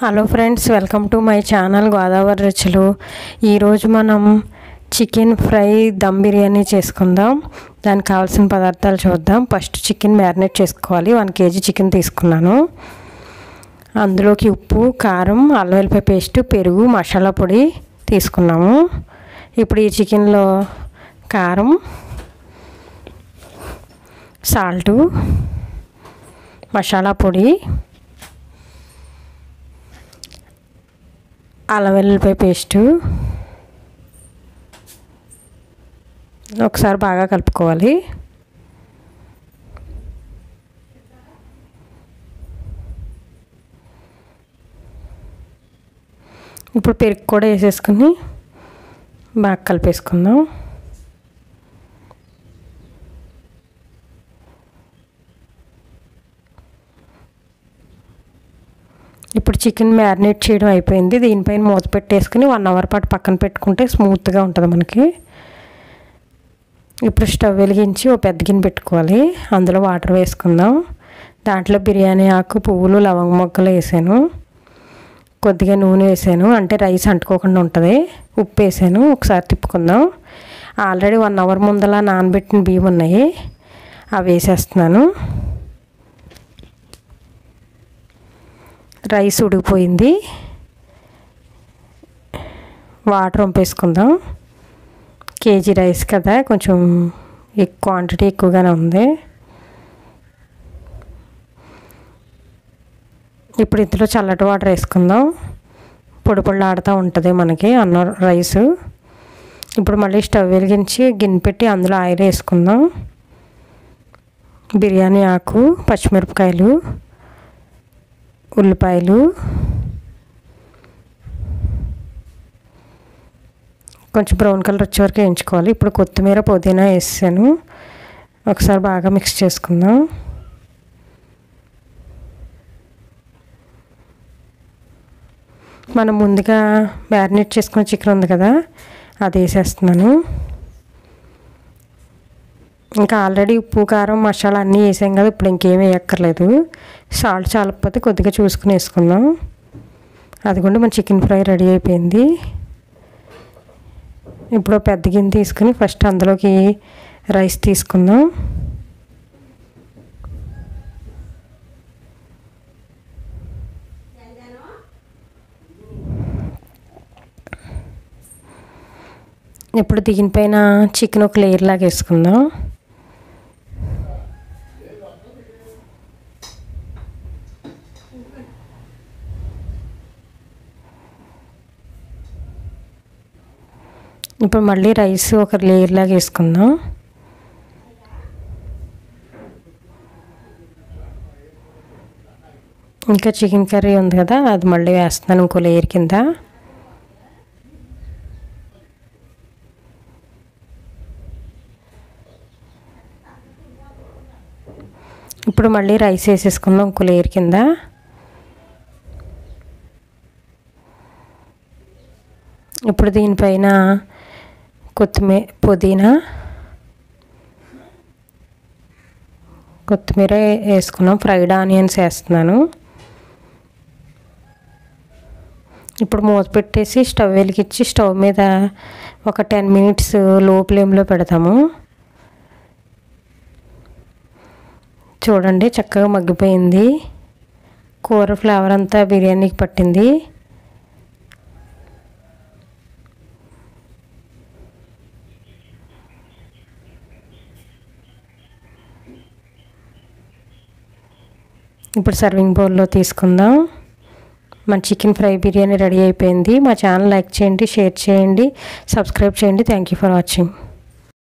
hello friends welcome to my channel Godavari రుచులు ఈరోజు మనం చికెన్ ఫ్రై దమ్ బిర్యానీ చేసుకుందాం దానికి కావాల్సిన పదార్థాలు చూద్దాం ఫస్ట్ చికెన్ మ్యారినేట్ చేసుకోవాలి వన్ కేజీ చికెన్ తీసుకున్నాను అందులోకి ఉప్పు కారం అల్లం వెల్లిపాయ పేస్ట్ పెరుగు మసాలా పొడి తీసుకున్నాము ఇప్పుడు ఈ చికెన్లో కారం సాల్టు మసాలా పొడి అల్లం వెల్లుల్లిపాయ పేస్టు ఒకసారి బాగా కలుపుకోవాలి ఇప్పుడు పెరుగు కూడా వేసేసుకుని బాగా కలిపేసుకుందాం ఇప్పుడు చికెన్ మ్యారినేట్ చేయడం అయిపోయింది దీనిపైన మూత పెట్టేసుకుని వన్ అవర్ పాటు పక్కన పెట్టుకుంటే స్మూత్గా ఉంటుంది మనకి ఇప్పుడు స్టవ్ వెలిగించి ఓ పెద్ద గిన్నె పెట్టుకోవాలి అందులో వాటర్ వేసుకుందాం దాంట్లో బిర్యానీ ఆకు పువ్వులు లవంగ మొగ్గలు వేసాను కొద్దిగా నూనె వేసాను అంటే రైస్ అంటుకోకుండా ఉంటుంది ఉప్పు వేసాను ఒకసారి తిప్పుకుందాం ఆల్రెడీ వన్ అవర్ ముందల నానబెట్టిన బియ్యం ఉన్నాయి అవి వేసేస్తున్నాను రైస్ ఉడికిపోయింది వాటర్ వంపేసుకుందాం కేజీ రైస్ కదా కొంచెం ఎక్కువ క్వాంటిటీ ఎక్కువగానే ఉంది ఇప్పుడు ఇందులో చల్లటి వాటర్ వేసుకుందాం పొడి పొడి ఆడుతూ ఉంటుంది మనకి అన్నం రైసు ఇప్పుడు మళ్ళీ స్టవ్ వెలిగించి గిన్నె పెట్టి అందులో ఆయిల్ వేసుకుందాం బిర్యానీ ఆకు పచ్చిమిరపకాయలు ఉల్లిపాయలు కొంచెం బ్రౌన్ కలర్ వచ్చే వరకు వేయించుకోవాలి ఇప్పుడు కొత్తిమీర పుదీనా వేసాను ఒకసారి బాగా మిక్స్ చేసుకుందాం మనం ముందుగా మ్యారినేట్ చేసుకున్న చికెన్ ఉంది కదా అది వేసేస్తున్నాను ఇంకా ఆల్రెడీ ఉప్పు కారం మసాలా అన్నీ వేసాం కదా ఇప్పుడు ఇంకేం వేయక్కర్లేదు సాల్ట్ చాలకపోతే కొద్దిగా చూసుకుని వేసుకుందాం అదిగోండి మన చికెన్ ఫ్రై రెడీ అయిపోయింది ఇప్పుడు పెద్ద గిన్నె తీసుకుని ఫస్ట్ అందులోకి రైస్ తీసుకుందాం ఇప్పుడు దీనిపైన చికెన్ ఒక లేయర్ లాగా వేసుకుందాం ఇప్పుడు మళ్ళీ రైస్ ఒక లేయర్ లాగా వేసుకుందాం ఇంకా చికెన్ కర్రీ ఉంది కదా అది మళ్ళీ వేస్తున్నాను ఇంకో లేయర్ కింద ఇప్పుడు మళ్ళీ రైస్ వేసేసుకుందాం ఇంకో లేయర్ కింద ఇప్పుడు దీనిపైన కొత్తిమీర పుదీనా కొత్తిమీర వేసుకున్నాం ఫ్రైడ్ ఆనియన్స్ వేస్తున్నాను ఇప్పుడు మూత పెట్టేసి స్టవ్ వెలిగించి స్టవ్ మీద ఒక టెన్ మినిట్స్ లో ఫ్లేమ్లో పెడతాము చూడండి చక్కగా మగ్గిపోయింది కూర ఫ్లేవర్ అంతా బిర్యానీకి పట్టింది ఇప్పుడు సర్వింగ్ బౌల్లో తీసుకుందాం మన చికెన్ ఫ్రై బిర్యానీ రెడీ అయిపోయింది మా ఛానల్ లైక్ చేయండి షేర్ చేయండి సబ్స్క్రైబ్ చేయండి థ్యాంక్ యూ ఫర్ వాచింగ్